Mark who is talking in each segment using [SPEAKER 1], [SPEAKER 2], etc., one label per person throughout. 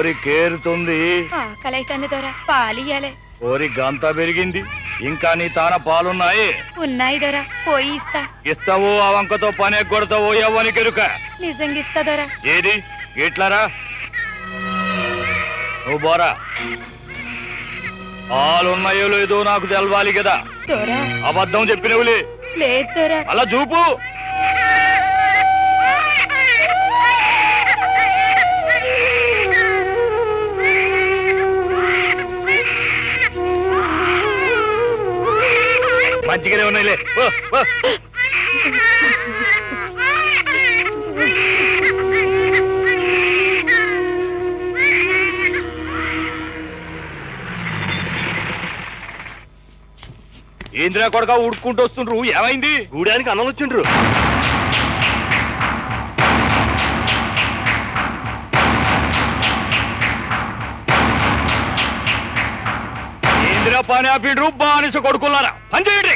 [SPEAKER 1] పోరి కేరుతుంది
[SPEAKER 2] ఆకలైతుంది దొర పాలియ్యాలే
[SPEAKER 1] పోరి గంత పెరిగింది ఇంకా నీ తాన పాలున్నాయి
[SPEAKER 2] ఉన్నాయి దొర పోయి ఇస్తా
[SPEAKER 1] ఇస్తావో ఆ వంకతో పని కొడతావో ఎవని కెరుక
[SPEAKER 2] నిజంగా ఇస్తా దొర
[SPEAKER 1] ఏది ఇట్లారా నువ్వు బోరా పాలున్నాయో లేదో నాకు తెలవాలి కదా
[SPEAKER 2] దొర
[SPEAKER 1] అబద్ధం చెప్పినవులే
[SPEAKER 2] లేదు దొర
[SPEAKER 1] అలా చూపు మంచిగానే ఉన్నాయిలే ఓ, ఓ. ఏందిరా కొడక ఉడుక్కుంటూ వస్తుండ్రు ఏమైంది గూడానికి అన్నం వచ్చిండ్రు ఏందిరా పని ఆపిండ్రు బానిస కొడుకున్నారా పని చేయండి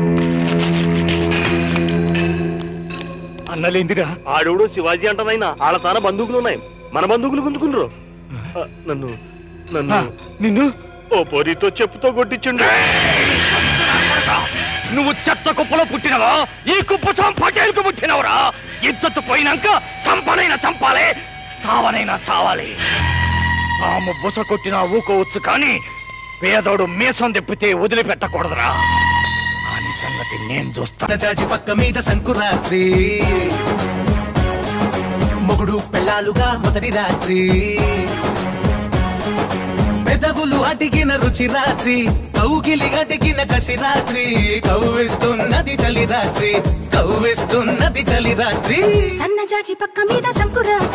[SPEAKER 1] అన్నలేందిరా
[SPEAKER 3] ఆడవుడు శివాజీ అంటనైనా ఆళ్ళ తాన బందూకులు ఉన్నాయి మన బందూకులు గుంజుకుండ్రు ఆ, నన్ను నన్ను
[SPEAKER 1] నిన్ను
[SPEAKER 3] ఓ పొరితో చెప్పుతో కొట్టించుండు
[SPEAKER 1] నువ్వు చెత్త కుప్పలో పుట్టినవా ఈ కుప్ప పటేల్కు పుట్టినవరా ఇజ్జత్తు పోయినాక చంపనైనా చంపాలి సావనైనా చావాలి తాము బుస కొట్టినా ఊకోవచ్చు కానీ పేదోడు మీసం తెప్పితే వదిలిపెట్టకూడదురా అని సంగతి నేను చూస్తా
[SPEAKER 4] చాచి పక్క మీద సంకురాత్రి మొగుడు పెళ్ళాలుగా మొదటి రాత్రి పెదవులు అడిగిన రుచి రాత్రి కౌగిలి అడిగిన కసి రాత్రి కవ్విస్తున్నది చలి రాత్రి కవ్విస్తున్నది చలి రాత్రి
[SPEAKER 5] సన్నజాజి పక్క మీద సంకురాత్రి